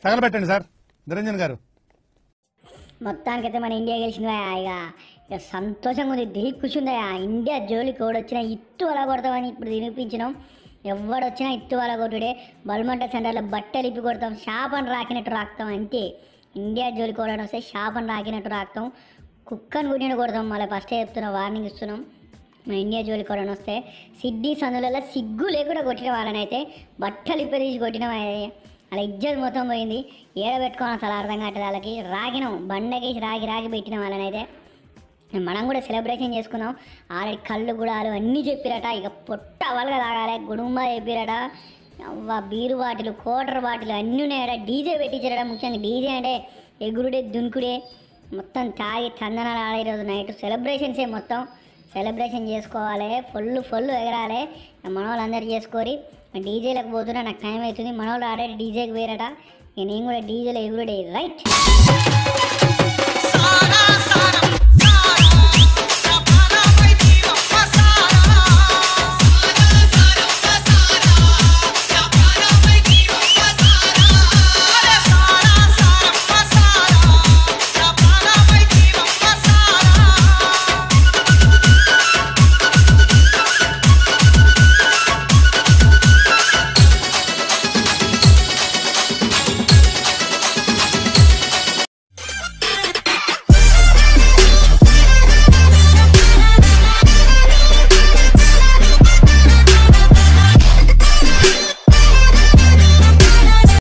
తగలబెట్టండి sir Niranjan గారు మొత్తానికైతే మన ఇండియా గెలిచిందా ఇక ఇక సంతోషంగా ఉంది దిగి కూర్చుందా ఇండియా జోలికి ఎవడొచ్చినా ఇత్తు అలా కొడతామని ఇప్పుడు నిరూపించినాం ఎవడొచ్చినా ఇత్తు అలా కొట్టుడే బల్మంట సెంటర్లో బట్టలు ఇప్పి కొడతాం షాపని రాకినట్టు రాస్తాం అంతే ఇండియా జోలికి కొడడం వస్తే షాపని రాకినట్టు రాస్తాం కుక్కను కొట్టినట్టు కొడతాం మళ్ళీ ఫస్టే చెప్తున్నాం వార్నింగ్ ఇస్తున్నాం మన ఇండియా జోలికి కొడడం వస్తే సిడ్నీ సందులలో సిగ్గు లేకుండా కొట్టిన వాళ్ళనైతే బట్టలు ఇప్పి తీసి కొట్టిన వాళ్ళని అలా ఇజ్జత్ మొత్తం పోయింది ఏడ పెట్టుకోవాలి అసలు అర్థం కావట్లేదు వాళ్ళకి రాగినాం బండకేసి రాగి రాగి పెట్టిన వాళ్ళనైతే మనం కూడా సెలబ్రేషన్ చేసుకున్నాం ఆల్రెడీ కళ్ళు గుడాలు అన్నీ చెప్పిరట ఇక పొట్ట వాళ్ళగా తాగాలి గుడుంబ చెప్పిరట అవ్వ బీరు బాటిల్ కోటర్ బాటిల్ అన్నీ ఉన్నాయట డీజే పెట్టించారట ముఖ్యంగా డీజే అంటే ఎగురుడే దునుకుడే మొత్తం తాగి చందనాలు ఆడే రోజు నైట్ సెలబ్రేషన్సే మొత్తం సెలబ్రేషన్ చేసుకోవాలి ఫుల్ ఫుల్ ఎగరాలి మన వాళ్ళందరూ చేసుకోరి డీజేలకు పోతున్నా నాకు టైం అవుతుంది మన వాళ్ళు ఆల్రెడీ డీజేకి పోయారట ఇక నేను కూడా డీజేలో ఎగురుడే రైట్ సారా సారం